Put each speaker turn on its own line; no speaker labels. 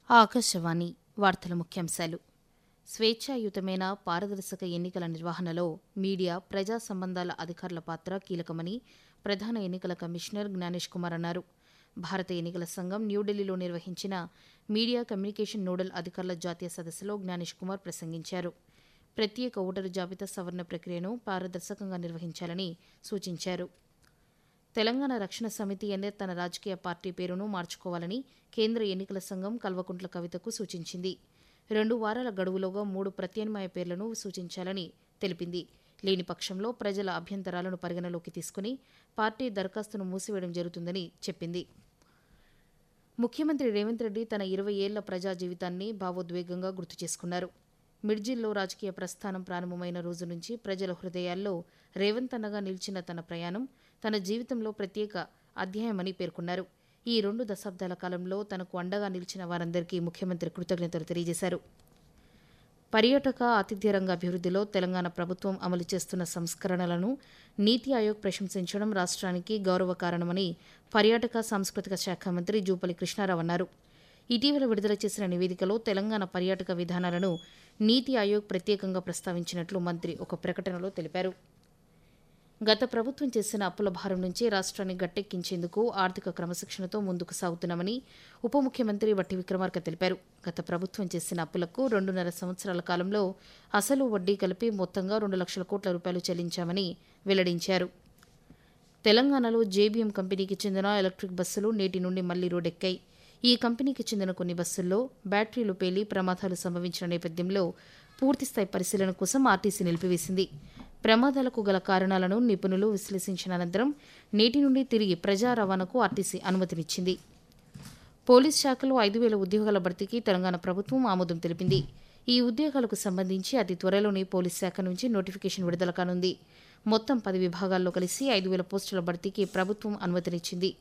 ఆకాశవాణి వార్తల ముఖ్యాంశాలు స్వేచ్ఛాయుతమైన పారదర్శక ఎన్నికల నిర్వహణలో మీడియా ప్రజా సంబంధాల అధికారుల పాత్ర కీలకమని ప్రధాన ఎన్నికల కమిషనర్ జ్ఞానేష్ కుమార్ అన్నారు భారత ఎన్నికల సంఘం న్యూఢిల్లీలో నిర్వహించిన మీడియా కమ్యూనికేషన్ నోడల్ అధికారుల జాతీయ సదస్సులో జ్ఞానేష్ కుమార్ ప్రసంగించారు ప్రత్యేక ఓటరు జాబితా సవరణ ప్రక్రియను పారదర్శకంగా నిర్వహించాలని సూచించారు తెలంగాణ రక్షణ సమితి ఎన్ఆర్ తన రాజకీయ పార్టీ పేరును మార్చుకోవాలని కేంద్ర ఎన్నికల సంఘం కల్వకుంట్ల కవితకు సూచించింది రెండు వారాల గడువులోగా మూడు ప్రత్యామ్నాయ పేర్లను సూచించాలని తెలిపింది లేని పక్షంలో ప్రజల అభ్యంతరాలను పరిగణలోకి తీసుకుని పార్టీ దరఖాస్తును మూసివేయడం జరుగుతుందని చెప్పింది ముఖ్యమంత్రి రేవంత్ రెడ్డి తన ఇరవై ఏళ్ల ప్రజా జీవితాన్ని భావోద్వేగంగా గుర్తు చేసుకున్నారు మిడ్జిల్లో రాజకీయ ప్రస్థానం ప్రారంభమైన రోజు నుంచి ప్రజల హృదయాల్లో రేవంత్ అన్నగా నిలిచిన తన ప్రయాణం తన జీవితంలో ప్రత్యేక అధ్యాయమని పేర్కొన్నారు ఈ రెండు దశాబ్దాల కాలంలో తనకు అండగా నిలిచిన వారందరికీ ముఖ్యమంత్రి కృతజ్ఞతలు తెలియజేశారు పర్యాటక ఆతిథ్య రంగ అభివృద్ధిలో తెలంగాణ ప్రభుత్వం అమలు చేస్తున్న సంస్కరణలను నీతి ఆయోగ్ ప్రశంసించడం రాష్ట్రానికి గౌరవ కారణమని పర్యాటక సాంస్కృతిక శాఖ మంత్రి జూపల్లి కృష్ణారావు అన్నారు ఇటీవల విడుదల చేసిన నివేదికలో తెలంగాణ పర్యాటక విధానాలను నీతి ఆయోగ్ ప్రత్యేకంగా ప్రస్తావించినట్లు మంత్రి ఒక ప్రకటనలో తెలిపారు గత ప్రభుత్వం చేసిన అప్పుల భారం నుంచి రాష్ట్రాన్ని గట్టెక్కించేందుకు ఆర్థిక క్రమశిక్షణతో ముందుకు సాగుతున్నామని ఉప ముఖ్యమంత్రి వట్టి విక్రమార్క తెలిపారు గత ప్రభుత్వం చేసిన అప్పులకు రెండున్నర సంవత్సరాల కాలంలో అసలు వడ్డీ కలిపి మొత్తంగా రెండు లక్షల కోట్ల రూపాయలు చెల్లించామని వెల్లడించారు తెలంగాణలో జేబీఎం కంపెనీకి చెందిన ఎలక్ట్రిక్ బస్సులు నేటి నుండి మళ్లీ రోడ్డెక్కాయి ఈ కంపెనీకి చెందిన కొన్ని బస్సుల్లో బ్యాటరీలు పేలి ప్రమాదాలు సంభవించిన నేపథ్యంలో పూర్తిస్థాయి పరిశీలన కోసం ఆర్టీసీ నిలిపివేసింది ప్రమాదాలకు గల కారణాలను నిపుణులు విశ్లేషించిన అనంతరం నేటి నుండి తిరిగి ప్రజా రవాణాకు ఆర్టీసీ అనుమతినిచ్చింది పోలీస్ శాఖలో ఐదు వేల ఉద్యోగాల భర్తీకి తెలంగాణ ప్రభుత్వం ఆమోదం తెలిపింది ఈ ఉద్యోగాలకు సంబంధించి అతి త్వరలోనే పోలీస్ శాఖ నుంచి నోటిఫికేషన్ విడుదల కానుంది మొత్తం పది విభాగాల్లో కలిసి ఐదు వేల పోస్టుల భర్తీకి ప్రభుత్వం అనుమతినిచ్చింది